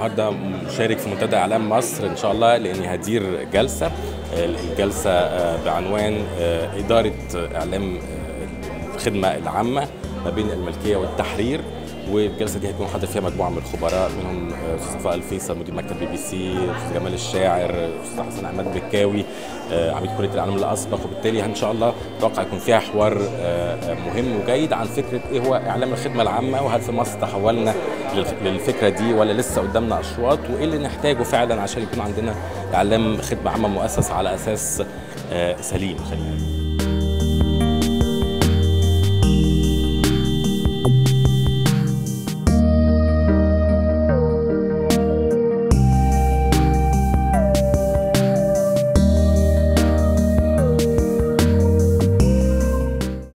النهارده مشارك في منتدى اعلام مصر ان شاء الله لاني هدير جلسه الجلسه بعنوان اداره اعلام الخدمه العامه ما بين الملكيه والتحرير والجلسه دي هيكون حاضر فيها مجموعه من الخبراء منهم استاذ صفاء الفيصل مدير مكتب بي بي سي استاذ جمال الشاعر استاذ حسن عماد بكاوي عميد كليه العلوم الاسبق وبالتالي ان شاء الله اتوقع يكون فيها حوار مهم وجيد عن فكره ايه هو اعلام الخدمه العامه وهل في مصر تحولنا للفكره دي ولا لسه قدامنا اشواط وايه اللي نحتاجه فعلا عشان يكون عندنا اعلام خدمه عامه مؤسس على اساس سليم خلينا